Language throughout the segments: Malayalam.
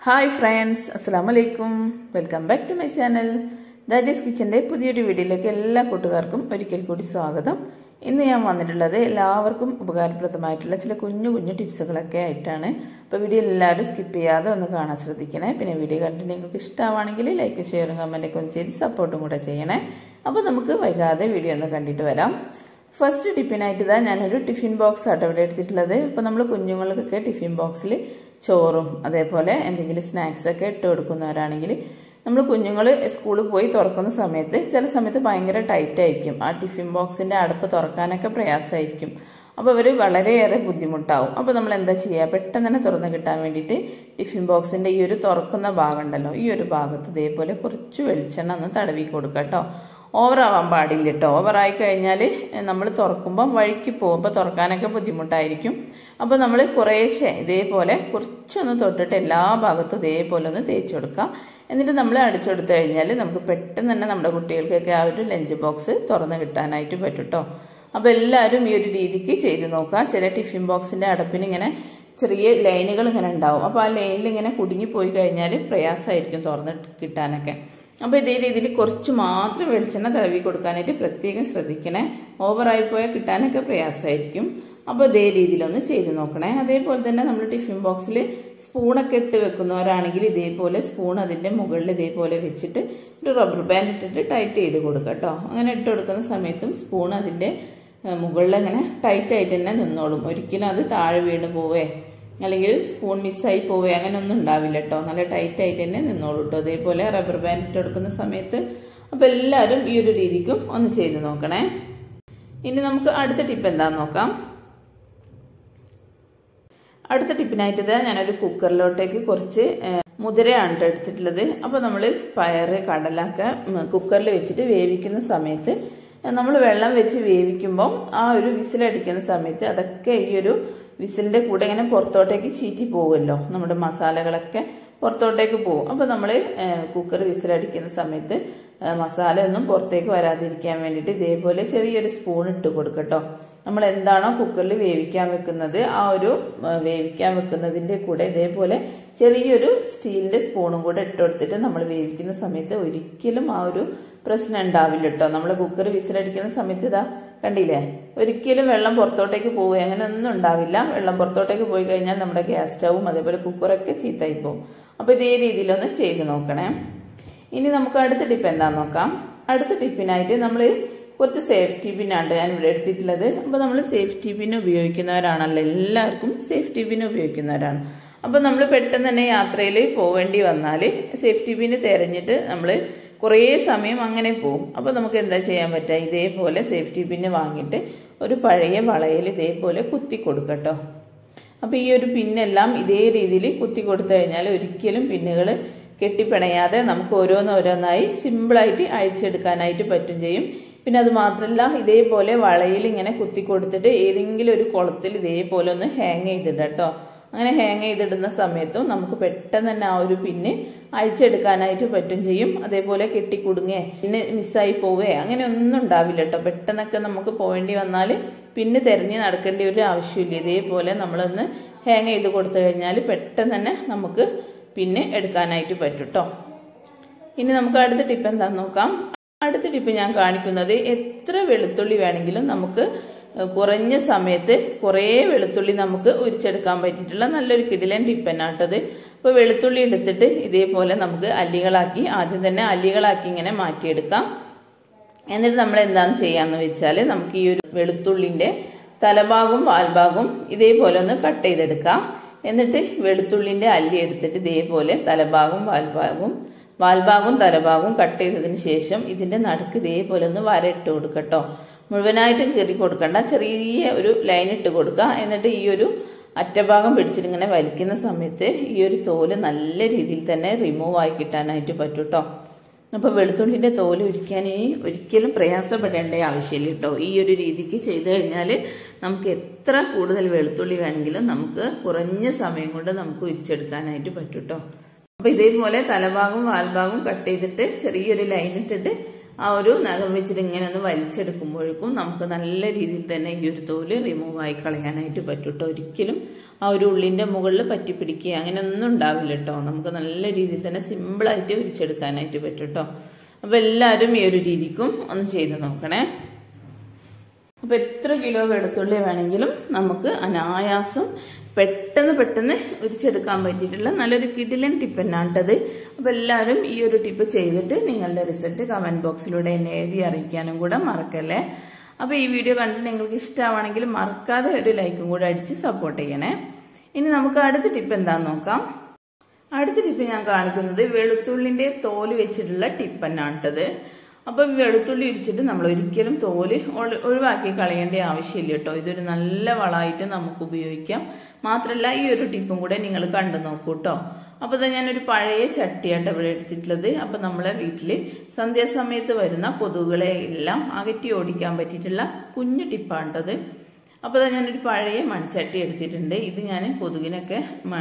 ഹായ് ഫ്രണ്ട്സ് അസ്സാം വലൈക്കും welcome back to my channel ദാറ്റീസ് കിച്ചൻ്റെ പുതിയൊരു വീഡിയോയിലേക്ക് എല്ലാ കൂട്ടുകാർക്കും ഒരിക്കൽ കൂടി സ്വാഗതം ഇന്ന് ഞാൻ വന്നിട്ടുള്ളത് എല്ലാവർക്കും ഉപകാരപ്രദമായിട്ടുള്ള ചില കുഞ്ഞു കുഞ്ഞു ടിപ്സുകളൊക്കെ ആയിട്ടാണ് അപ്പോൾ വീഡിയോ എല്ലാവരും സ്കിപ്പ് ചെയ്യാതെ ഒന്ന് കാണാൻ ശ്രദ്ധിക്കണേ പിന്നെ വീഡിയോ കണ്ടിട്ട് നിങ്ങൾക്ക് ഇഷ്ടമാണെങ്കിൽ ലൈക്ക് ഷെയറും കമൻറ്റൊക്കെ ഒന്ന് ചെയ്ത് സപ്പോർട്ടും കൂടെ ചെയ്യണേ അപ്പോൾ നമുക്ക് വൈകാതെ വീഡിയോ ഒന്ന് കണ്ടിട്ട് വരാം ഫസ്റ്റ് ടിഫിനായിട്ട് ഇതാ ഞാനൊരു ടിഫിൻ ബോക്സ് ആട്ടോ ഇവിടെ എടുത്തിട്ടുള്ളത് ഇപ്പോൾ നമ്മൾ കുഞ്ഞുങ്ങൾക്കൊക്കെ ടിഫിൻ ബോക്സിൽ ചോറും അതേപോലെ എന്തെങ്കിലും സ്നാക്സ് ഒക്കെ ഇട്ട് കൊടുക്കുന്നവരാണെങ്കിൽ നമ്മൾ കുഞ്ഞുങ്ങൾ സ്കൂളിൽ പോയി തുറക്കുന്ന സമയത്ത് ചില സമയത്ത് ഭയങ്കര ടൈറ്റ് ആയിരിക്കും ആ ടിഫിൻ ബോക്സിന്റെ അടപ്പ് തുറക്കാനൊക്കെ പ്രയാസമായിരിക്കും അപ്പോൾ അവർ വളരെയേറെ ബുദ്ധിമുട്ടാവും അപ്പോൾ നമ്മൾ എന്താ ചെയ്യുക പെട്ടെന്ന് തന്നെ തുറന്ന് കിട്ടാൻ വേണ്ടിയിട്ട് ടിഫിൻ ബോക്സിന്റെ ഈ ഒരു തുറക്കുന്ന ഭാഗം ഉണ്ടല്ലോ ഈ ഒരു ഭാഗത്ത് ഇതേപോലെ കുറച്ച് വെളിച്ചെണ്ണ ഒന്ന് തടവി കൊടുക്കുക കേട്ടോ ഓവറാവാൻ പാടില്ല കേട്ടോ ഓവറായി കഴിഞ്ഞാൽ നമ്മൾ തുറക്കുമ്പം വഴിക്ക് പോകും അപ്പോൾ തുറക്കാനൊക്കെ ബുദ്ധിമുട്ടായിരിക്കും അപ്പോൾ നമ്മൾ കുറേശ്ശെ ഇതേപോലെ കുറച്ചൊന്ന് തൊട്ടിട്ട് എല്ലാ ഭാഗത്തും ഇതേപോലെ ഒന്ന് തേച്ച് കൊടുക്കാം എന്നിട്ട് നമ്മൾ അടിച്ചെടുത്ത് കഴിഞ്ഞാൽ നമുക്ക് പെട്ടെന്ന് തന്നെ നമ്മുടെ കുട്ടികൾക്കൊക്കെ ആ ഒരു ലഞ്ച് ബോക്സ് തുറന്ന് കിട്ടാനായിട്ട് പറ്റും കേട്ടോ അപ്പോൾ എല്ലാവരും ഈ ഒരു രീതിക്ക് ചെയ്ത് നോക്കാം ചില ടിഫിൻ ബോക്സിൻ്റെ അടപ്പിന് ഇങ്ങനെ ചെറിയ ലൈനുകൾ ഇങ്ങനെ ഉണ്ടാവും അപ്പോൾ ആ ലൈനിൽ ഇങ്ങനെ കുടുങ്ങി പോയി കഴിഞ്ഞാൽ പ്രയാസമായിരിക്കും തുറന്ന് കിട്ടാനൊക്കെ അപ്പോൾ ഇതേ രീതിയിൽ കുറച്ച് മാത്രം വെളിച്ചെണ്ണ തടവി കൊടുക്കാനായിട്ട് പ്രത്യേകം ശ്രദ്ധിക്കണേ ഓവറായി പോയാൽ കിട്ടാനൊക്കെ പ്രയാസമായിരിക്കും അപ്പോൾ ഇതേ രീതിയിലൊന്ന് ചെയ്ത് നോക്കണേ അതേപോലെ തന്നെ നമ്മൾ ടിഫിൻ ബോക്സിൽ സ്പൂണൊക്കെ ഇട്ട് വെക്കുന്നവരാണെങ്കിൽ ഇതേപോലെ സ്പൂൺ അതിൻ്റെ മുകളിൽ ഇതേപോലെ വെച്ചിട്ട് ഒരു റബ്ബർ ബാൻഡ് ഇട്ടിട്ട് ടൈറ്റ് ചെയ്ത് കൊടുക്കുക കേട്ടോ അങ്ങനെ ഇട്ട് കൊടുക്കുന്ന സമയത്തും സ്പൂൺ അതിൻ്റെ മുകളിൽ അങ്ങനെ ടൈറ്റ് ആയിട്ട് തന്നെ നിന്നോളും ഒരിക്കലും അത് താഴെ വീണ് പോവേ അല്ലെങ്കിൽ സ്പൂൺ മിസ്സായി പോവേ അങ്ങനെ ഒന്നും ഉണ്ടാവില്ല കേട്ടോ നല്ല ടൈറ്റ് ആയിട്ട് തന്നെ നിന്നോളൂ കേട്ടോ അതേപോലെ റബ്ബർ ബാൻഡ് ഇട്ട് കൊടുക്കുന്ന സമയത്ത് അപ്പോൾ എല്ലാവരും ഈ ഒരു രീതിക്കും ഒന്ന് ചെയ്ത് നോക്കണേ ഇനി നമുക്ക് അടുത്ത ടിപ്പ് എന്താന്ന് നോക്കാം അടുത്ത ടിപ്പിനായിട്ട് ഞാനൊരു കുക്കറിലോട്ടേക്ക് കുറച്ച് മുതിരയാണ് എടുത്തിട്ടുള്ളത് അപ്പോൾ നമ്മൾ പയറ് കടലൊക്കെ കുക്കറിൽ വെച്ചിട്ട് വേവിക്കുന്ന സമയത്ത് നമ്മൾ വെള്ളം വെച്ച് വേവിക്കുമ്പം ആ ഒരു വിസിലടിക്കുന്ന സമയത്ത് അതൊക്കെ ഈ ഒരു വിസിലിന്റെ കൂടെ ഇങ്ങനെ പുറത്തോട്ടേക്ക് ചീറ്റി പോകുമല്ലോ നമ്മുടെ മസാലകളൊക്കെ പുറത്തോട്ടേക്ക് പോകും അപ്പോൾ നമ്മൾ കുക്കർ വിസിലടിക്കുന്ന സമയത്ത് മസാല ഒന്നും പുറത്തേക്ക് വരാതിരിക്കാൻ വേണ്ടിയിട്ട് ഇതേപോലെ ചെറിയൊരു സ്പൂൺ ഇട്ട് കൊടുക്കട്ടോ നമ്മൾ എന്താണോ കുക്കറിൽ വേവിക്കാൻ വെക്കുന്നത് ആ ഒരു വേവിക്കാൻ വെക്കുന്നതിൻ്റെ കൂടെ ഇതേപോലെ ചെറിയൊരു സ്റ്റീലിന്റെ സ്പൂണും കൂടെ ഇട്ട് കൊടുത്തിട്ട് നമ്മൾ വേവിക്കുന്ന സമയത്ത് ഒരിക്കലും ആ ഒരു പ്രശ്നം ഉണ്ടാവില്ല കേട്ടോ നമ്മൾ കുക്കർ വിസിലടിക്കുന്ന സമയത്ത് ഇതാ കണ്ടില്ലേ ഒരിക്കലും വെള്ളം പുറത്തോട്ടേക്ക് പോവുക അങ്ങനെ ഒന്നും ഉണ്ടാവില്ല വെള്ളം പുറത്തോട്ടേക്ക് പോയി കഴിഞ്ഞാൽ നമ്മുടെ ഗ്യാസ് സ്റ്റവും അതേപോലെ കുക്കറൊക്കെ ചീത്തായി പോകും അപ്പോൾ ഇതേ രീതിയിലൊന്ന് ചെയ്ത് നോക്കണേ ഇനി നമുക്ക് അടുത്ത ടിപ്പ് എന്താന്ന് നോക്കാം അടുത്ത ടിപ്പിനായിട്ട് നമ്മൾ കുറച്ച് സേഫ്റ്റി പിന്നാണ് ഞാൻ ഇവിടെ എടുത്തിട്ടുള്ളത് അപ്പോൾ നമ്മൾ സേഫ്റ്റി പിൻ ഉപയോഗിക്കുന്നവരാണല്ലോ എല്ലാവർക്കും സേഫ്റ്റി പിൻ ഉപയോഗിക്കുന്നവരാണ് അപ്പോൾ നമ്മൾ പെട്ടെന്ന് തന്നെ യാത്രയിൽ പോവേണ്ടി വന്നാൽ സേഫ്റ്റി പിന് തിരഞ്ഞിട്ട് നമ്മൾ കുറേ സമയം അങ്ങനെ പോകും അപ്പോൾ നമുക്ക് എന്താ ചെയ്യാൻ പറ്റുക ഇതേപോലെ സേഫ്റ്റി പിന്ന് വാങ്ങിയിട്ട് ഒരു പഴയ വളയിൽ ഇതേപോലെ കുത്തി കൊടുക്കട്ടോ അപ്പോൾ ഈ ഒരു പിന്നെല്ലാം ഇതേ രീതിയിൽ കുത്തി കൊടുത്തു കഴിഞ്ഞാൽ ഒരിക്കലും പിന്നുകൾ കെട്ടിപ്പിണയാതെ നമുക്ക് ഓരോന്നോരോന്നായി സിമ്പിളായിട്ട് അഴിച്ചെടുക്കാനായിട്ട് പറ്റും ചെയ്യും പിന്നെ അത് മാത്രമല്ല ഇതേപോലെ വളയിൽ ഇങ്ങനെ കുത്തി കൊടുത്തിട്ട് ഏതെങ്കിലും ഒരു കുളത്തിൽ ഇതേപോലെ ഒന്ന് ഹാങ് ചെയ്തിട കേട്ടോ അങ്ങനെ ഹാങ് ചെയ്തിടുന്ന സമയത്തും നമുക്ക് പെട്ടെന്ന് തന്നെ ആ ഒരു പിന്ന് അഴിച്ചെടുക്കാനായിട്ട് പറ്റും ചെയ്യും അതേപോലെ കെട്ടിക്കുടുങ്ങേ പിന്നെ മിസ്സായി പോവേ അങ്ങനെ ഒന്നും ഉണ്ടാവില്ല കേട്ടോ പെട്ടെന്നൊക്കെ നമുക്ക് പോവേണ്ടി വന്നാൽ പിന്നെ തിരഞ്ഞ് നടക്കേണ്ട ഒരു ആവശ്യമില്ല ഇതേപോലെ നമ്മളൊന്ന് ഹാങ് ചെയ്ത് കൊടുത്തു കഴിഞ്ഞാൽ പെട്ടെന്ന് തന്നെ നമുക്ക് പിന്നെ എടുക്കാനായിട്ട് പറ്റും കേട്ടോ ഇനി നമുക്ക് അടുത്ത ടിപ്പ് എന്താന്ന് നോക്കാം അടുത്ത ടിപ്പ് ഞാൻ കാണിക്കുന്നത് എത്ര വെളുത്തുള്ളി വേണമെങ്കിലും നമുക്ക് കുറഞ്ഞ സമയത്ത് കുറേ വെളുത്തുള്ളി നമുക്ക് ഉരിച്ചെടുക്കാൻ പറ്റിയിട്ടുള്ള നല്ലൊരു കിടിലൻ ടിപ്പ് തന്നെ കേട്ടത് അപ്പോൾ വെളുത്തുള്ളി എടുത്തിട്ട് ഇതേപോലെ നമുക്ക് അല്ലികളാക്കി ആദ്യം തന്നെ അല്ലികളാക്കി ഇങ്ങനെ മാറ്റിയെടുക്കാം എന്നിട്ട് നമ്മൾ എന്താണെന്ന് ചെയ്യാന്ന് വെച്ചാൽ നമുക്ക് ഈ ഒരു വെളുത്തുള്ളിൻ്റെ തലഭാഗവും വാൽഭാഗവും ഇതേപോലെ ഒന്ന് കട്ട് ചെയ്തെടുക്കാം എന്നിട്ട് വെളുത്തുള്ളിൻ്റെ അല്ലി എടുത്തിട്ട് ഇതേപോലെ തലഭാഗവും വാൽഭാഗവും വാൽഭാഗവും തലഭാഗവും കട്ട് ചെയ്തതിന് ശേഷം ഇതിൻ്റെ നടുക്ക് ഇതേപോലെ ഒന്ന് വര ഇട്ട് കൊടുക്കട്ടോ മുഴുവനായിട്ടും കീറി കൊടുക്കണ്ട ചെറിയ ഒരു ലൈൻ ഇട്ട് കൊടുക്കുക എന്നിട്ട് ഈ ഒരു അറ്റഭാഗം പിടിച്ചിട്ട് ഇങ്ങനെ വലിക്കുന്ന സമയത്ത് ഈ ഒരു തോല് നല്ല രീതിയിൽ തന്നെ റിമൂവ് ആയി കിട്ടാനായിട്ട് പറ്റും കേട്ടോ അപ്പോൾ വെളുത്തുള്ളിൻ്റെ തോല് ഉരിക്കാൻ ഇനി ഒരിക്കലും പ്രയാസപ്പെടേണ്ട ആവശ്യമില്ല കേട്ടോ ഈ ഒരു രീതിക്ക് ചെയ്തു കഴിഞ്ഞാൽ നമുക്ക് എത്ര കൂടുതൽ വെളുത്തുള്ളി വേണമെങ്കിലും നമുക്ക് കുറഞ്ഞ സമയം കൊണ്ട് നമുക്ക് ഉരിച്ചെടുക്കാനായിട്ട് പറ്റും കേട്ടോ അപ്പോൾ ഇതേപോലെ തലഭാഗവും വാൽഭാഗവും കട്ട് ചെയ്തിട്ട് ചെറിയൊരു ലൈൻ ഇട്ടിട്ട് ആ ഒരു നഖം വെച്ചിട്ട് ഇങ്ങനെ ഒന്ന് വലിച്ചെടുക്കുമ്പോഴേക്കും നമുക്ക് നല്ല രീതിയിൽ തന്നെ ഈ ഒരു തോല് റിമൂവ് ആയി കളയാനായിട്ട് പറ്റും കേട്ടോ ഒരിക്കലും ആ ഒരു ഉള്ളിൻ്റെ മുകളിൽ പറ്റി പിടിക്കുക അങ്ങനെയൊന്നും ഉണ്ടാവില്ല കേട്ടോ നമുക്ക് നല്ല രീതിയിൽ തന്നെ സിമ്പിളായിട്ട് വിരിച്ചെടുക്കാനായിട്ട് പറ്റും കേട്ടോ അപ്പോൾ എല്ലാവരും ഈ ഒരു രീതിക്കും ഒന്ന് ചെയ്ത് നോക്കണേ അപ്പോൾ എത്ര കിലോ വെളുത്തുള്ളി വേണമെങ്കിലും നമുക്ക് അനായാസം പെട്ടെന്ന് പെട്ടെന്ന് ഉരിച്ചെടുക്കാൻ പറ്റിയിട്ടുള്ള നല്ലൊരു കിടിലൻ ടിപ്പ് തന്നെയാണിട്ടത് അപ്പോൾ എല്ലാവരും ഈ ഒരു ടിപ്പ് ചെയ്തിട്ട് നിങ്ങളുടെ റിസൾട്ട് കമൻറ്റ് ബോക്സിലൂടെ എന്നെ എഴുതി അറിയിക്കാനും കൂടെ മറക്കല്ലേ അപ്പോൾ ഈ വീഡിയോ കണ്ടിട്ട് നിങ്ങൾക്ക് ഇഷ്ടമാണെങ്കിൽ മറക്കാതെ ഒരു ലൈക്കും കൂടെ അടിച്ച് സപ്പോർട്ട് ചെയ്യണേ ഇനി നമുക്ക് അടുത്ത ടിപ്പ് എന്താണെന്ന് നോക്കാം അടുത്ത ടിപ്പ് ഞാൻ കാണിക്കുന്നത് വെളുത്തുള്ളിൻ്റെ തോല് വെച്ചിട്ടുള്ള ടിപ്പ് തന്നെയാണ് കേട്ടത് അപ്പം വെളുത്തുള്ളി ഇരിച്ചിട്ട് നമ്മൾ ഒരിക്കലും തോല് ഒഴിവാക്കി കളയേണ്ട ആവശ്യമില്ല കേട്ടോ ഇതൊരു നല്ല വളമായിട്ട് നമുക്ക് ഉപയോഗിക്കാം മാത്രമല്ല ഈ ഒരു ടിപ്പും കൂടെ നിങ്ങൾ കണ്ടു നോക്കൂ കേട്ടോ അപ്പോൾ ഇത് ഞാനൊരു പഴയ ചട്ടിയായിട്ട് ഇവിടെ എടുത്തിട്ടുള്ളത് അപ്പം നമ്മളെ വീട്ടിൽ സന്ധ്യാസമയത്ത് വരുന്ന കൊതുകുകളെ എല്ലാം അകറ്റി ഓടിക്കാൻ പറ്റിയിട്ടുള്ള കുഞ്ഞു ടിപ്പാണ്ടത് അപ്പോൾ അത് ഞാനൊരു പഴയ മൺചട്ടി എടുത്തിട്ടുണ്ട് ഇത് ഞാൻ കൊതുകിനൊക്കെ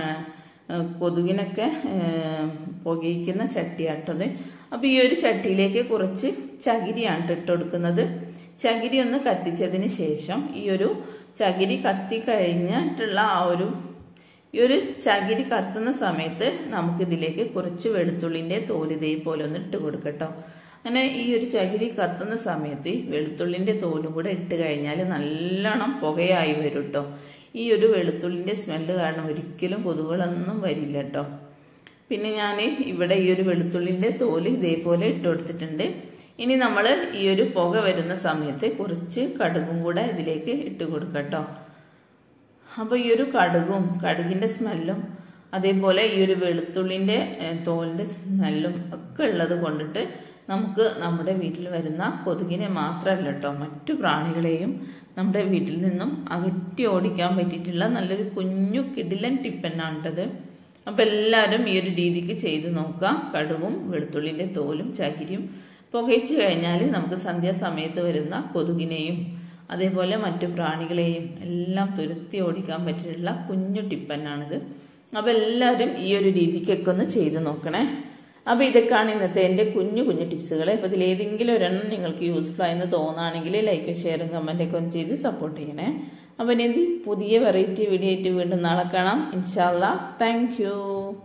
കൊതുകിനൊക്കെ പുകയിക്കുന്ന ചട്ടിയാട്ടത് അപ്പോൾ ഈ ഒരു ചട്ടിയിലേക്ക് കുറച്ച് ചകിരിയാണ് ഇട്ട് കൊടുക്കുന്നത് ചകിരി ഒന്ന് കത്തിച്ചതിന് ശേഷം ഈ ഒരു ചകിരി കത്തി കഴിഞ്ഞിട്ടുള്ള ആ ഒരു ഈ ഒരു ചകിരി കത്തുന്ന സമയത്ത് നമുക്കിതിലേക്ക് കുറച്ച് വെളുത്തുള്ളിൻ്റെ തോല് ഇതേപോലെ ഒന്ന് ഇട്ട് കൊടുക്കട്ടോ അങ്ങനെ ഈ ഒരു ചകിരി കത്തുന്ന സമയത്ത് വെളുത്തുള്ളിൻ്റെ തോലും കൂടെ ഇട്ട് കഴിഞ്ഞാൽ നല്ലോണം പുകയായി വരും കേട്ടോ ഈ ഒരു വെളുത്തുള്ളിൻ്റെ സ്മെല്ല് കാരണം ഒരിക്കലും കൊതുകുകളൊന്നും വരില്ല കേട്ടോ പിന്നെ ഞാൻ ഇവിടെ ഈ ഒരു വെളുത്തുള്ളിൻ്റെ തോല് ഇതേപോലെ ഇട്ട് കൊടുത്തിട്ടുണ്ട് ഇനി നമ്മൾ ഈ ഒരു പുക വരുന്ന സമയത്ത് കുറച്ച് കടുകും കൂടെ ഇതിലേക്ക് ഇട്ട് കൊടുക്കട്ടോ അപ്പോൾ ഈ ഒരു കടുകും കടുകിൻ്റെ സ്മെല്ലും അതേപോലെ ഈ ഒരു വെളുത്തുള്ളിൻ്റെ തോലിൻ്റെ സ്മെല്ലും ഒക്കെ ഉള്ളത് കൊണ്ടിട്ട് നമുക്ക് നമ്മുടെ വീട്ടിൽ വരുന്ന കൊതുകിനെ മാത്രമല്ല കേട്ടോ മറ്റു പ്രാണികളെയും നമ്മുടെ വീട്ടിൽ നിന്നും അകറ്റി ഓടിക്കാൻ പറ്റിയിട്ടുള്ള നല്ലൊരു കുഞ്ഞു കിടിലൻ ടിപ്പ് തന്നെയാണിട്ടത് അപ്പം എല്ലാവരും ഈ ഒരു രീതിക്ക് ചെയ്ത് നോക്കാം കടുകും വെളുത്തുള്ളിൻ്റെ തോലും ചകിരിയും പുകയിച്ച് കഴിഞ്ഞാൽ നമുക്ക് സന്ധ്യാസമയത്ത് വരുന്ന കൊതുകിനെയും അതേപോലെ മറ്റു പ്രാണികളെയും എല്ലാം തുരത്തി ഓടിക്കാൻ പറ്റിയിട്ടുള്ള കുഞ്ഞു ടിപ്പ് തന്നെയാണിത് അപ്പോൾ എല്ലാവരും ഈ ഒരു രീതിക്കൊക്കെ ഒന്ന് ചെയ്ത് നോക്കണേ അപ്പോൾ ഇതൊക്കെയാണ് ഇന്നത്തെ എൻ്റെ കുഞ്ഞു കുഞ്ഞു ടിപ്സുകൾ അപ്പോൾ ഇതിൽ ഏതെങ്കിലും ഒരെണ്ണം നിങ്ങൾക്ക് യൂസ്ഫുൾ ആയെന്ന് തോന്നുകയാണെങ്കിൽ ലൈക്കും ഷെയറും കമൻറ്റൊക്കെ ഒന്ന് ചെയ്ത് സപ്പോർട്ട് ചെയ്യണേ അപ്പോൾ ഇനി പുതിയ വെറൈറ്റി വീഡിയോ ആയിട്ട് വീണ്ടും നാളെ കാണാം ഇൻഷാല്ല താങ്ക്